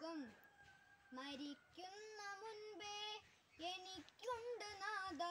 കാക്കും മരിക്കുന്ന മുൻപേ എനിക്കുണ്ട് നാദ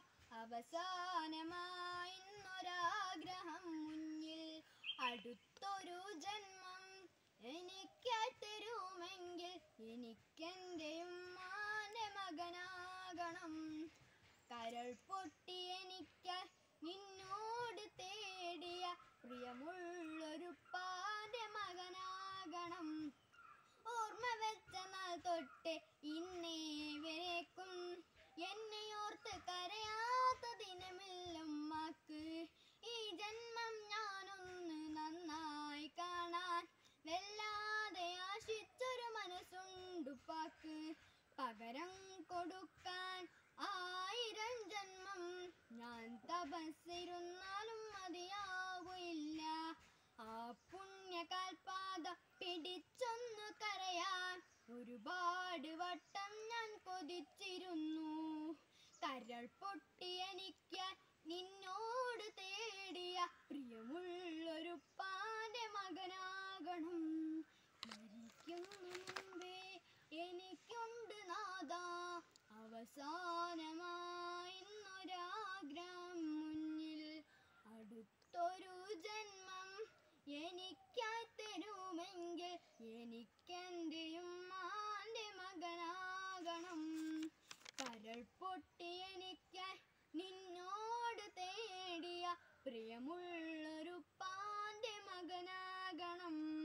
അവസാനമായിന്നൊരാഗ്രഹം മുന്നിൽ അടുത്തൊരു ജന്മം എനിക്കായി തരുമെങ്കിൽ എനിക്കെൻ്റെ ഉമ്മാന്റെ മകനാകണം കരൾ പൊട്ടി എനിക്കായി നിന്നോട് തേടിയ പ്രിയമുള്ളൊരു പാന്റെ മകനാകണം ഓർമ്മ വെച്ച നാൾ തൊട്ട് ഇന്നേ വരേക്കും എന്നെ ഓർത്ത് കരയാത്ത ദിനമില്ലമ്മക്ക് ഈ ജന്മം ഞാനൊന്ന് നന്നായി കാണാൻ വല്ലാതെ ആശിച്ചൊരു മനസ്സുണ്ടുപ്പാക്ക് പകരം കൊടുക്കാൻ ആയിരം ജന്മം ഞാൻ തപസ്സിരുന്നാലും മതിയാകുകയില്ല ആ പുണ്യകാൽപാത പിടിച്ചൊന്നു കരയാൻ ഒരുപാട് വട്ടം ഞാൻ കൊതിച്ചിരുന്നു കരൾ പൊട്ടി എനിക്ക് നിന്നോട് തേടിയ പ്രിയമുള്ളൊരു പാന്റെ മകനാകണം മരിക്കുന്ന മുമ്പേ എനിക്കുണ്ട് നാദ അവസാനമായിന്നൊരാഗ്രഹം മുന്നിൽ അടുത്തൊരു ജന്മം എനിക്കായി തരുമെങ്കിൽ എനിക്കെൻ്റെ ഉമ്മാന്റെ മകനാകണം കരൾ പൊട്ടി എനിക്കായി നിന്നോട് തേടിയ പ്രിയമുള്ളൊരു പാന്റെ മകനാകണം